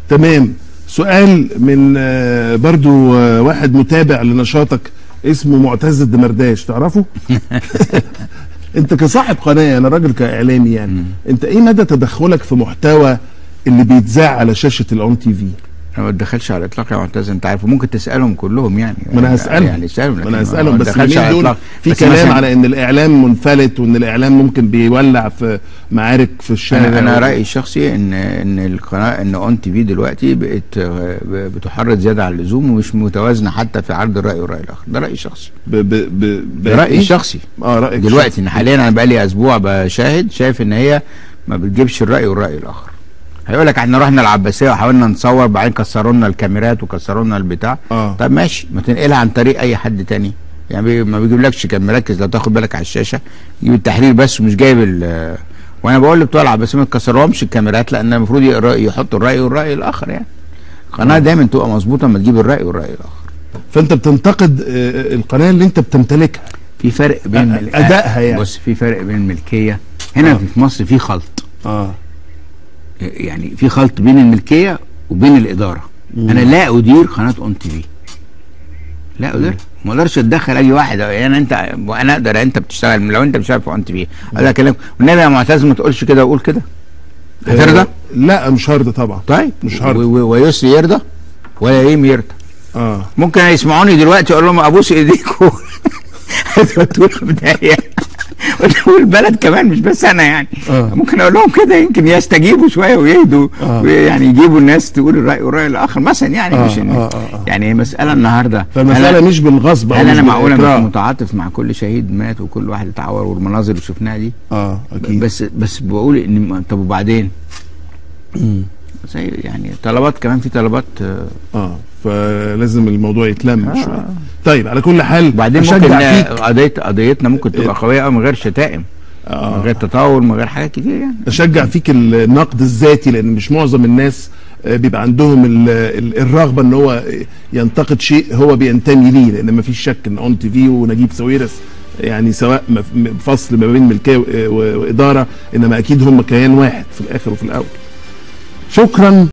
تمام سؤال من آه، برضو آه، واحد متابع لنشاطك اسمه معتز الدمرداش تعرفه انت كصاحب قناه انا راجل كاعلامي يعني انت ايه مدى تدخلك في محتوى اللي بيتذاع على شاشه الاون تي في انا ما اتدخلش على الاطلاق يا معتز انت عارف ممكن تسالهم كلهم يعني ما انا هسالهم يعني اسالهم ما لكن انا ما هسالهم بس اتدخلش اليومين على دول الإطلاق. في بس كلام مثلاً على ان الاعلام منفلت وان الاعلام ممكن بيولع في معارك في الشارع انا انا رايي الشخصي ان ان القناه ان اون تي في دلوقتي بقت آه، بتحرض زياده عن اللزوم ومش متوازنه حتى في عرض الراي والراي الاخر ده رايي الشخصي ب ب ب ده رايي الشخصي اه رايك دلوقتي ان حاليا انا بقالي اسبوع بشاهد شايف ان هي ما بتجيبش الراي والراي الاخر هيقول لك احنا رحنا العباسيه وحاولنا نصور بعدين كسروا لنا الكاميرات وكسروا لنا البتاع اه طب ماشي ما تنقلها عن طريق اي حد تاني يعني بي- ما بيجيبلكش كان مركز لو تاخد بالك على الشاشه يجيب التحرير بس ومش جايب ال وانا بقول لبتوع العباسيه ما تكسرهمش الكاميرات لان المفروض يقرا- يحطوا الراي والراي الاخر يعني القناه دايما تبقى مظبوطه لما تجيب الراي والراي الاخر فانت بتنتقد آه، القناه اللي انت بتمتلكها في فرق بين أ- أدائها يعني. بص في فرق بين الملكيه هنا آه. في مصر في خلط اه يعني في خلط بين الملكيه وبين الاداره انا لا ادير قناه اون تي في لا ادير ما اقدرش اتدخل اي واحد يعني انت وانا اقدر انت بتشتغل لو انت بتشتغل في اون تي في اقدر اكلمك والنبي يا معتز ما تقولش كده وقول كده هترضى؟ آه، لا مش هرضى طبعا طيب مش هرضى. و- و- ويسري يرضى ولا يم يرضى اه ممكن يسمعوني دلوقتي اقول لهم ابوس ايديكم هتودونا بدايه والبلد كمان مش بس انا يعني آه. ممكن اقول لهم كده يمكن يستجيبوا شويه ويهدوا آه. يعني يجيبوا الناس تقول الراي والراي الاخر مثلا يعني آه، مش إن آه، آه، آه. يعني مساله النهارده فالمساله أنا- مش بالغصب هل مش انا معقوله مش بالإكراه. متعاطف مع كل شهيد مات وكل واحد اتعور والمناظر اللي شفناها دي اه اكيد بس بس بقول ان ما- طب وبعدين مم. زي يعني طلبات كمان في طلبات آه، اه فلازم الموضوع يتلم آه. شويه طيب على كل حال وبعدين أشجع ممكن فيك قضيه قضيتنا ممكن تبقى قويه قوي من غير شتائم من آه. غير تطاول من غير حاجات كتير يعني اشجع فيك النقد الذاتي لان مش معظم الناس آه، بيبقى عندهم ال- ال- الرغبه ان هو ينتقد شيء هو بينتمي ليه لان ما فيش شك ان اون تي في ونجيب ساويرس يعني سواء مف- م- فصل ما بين ملكيه و- و- واداره انما اكيد هم كيان واحد في الاخر وفي الاول شكرا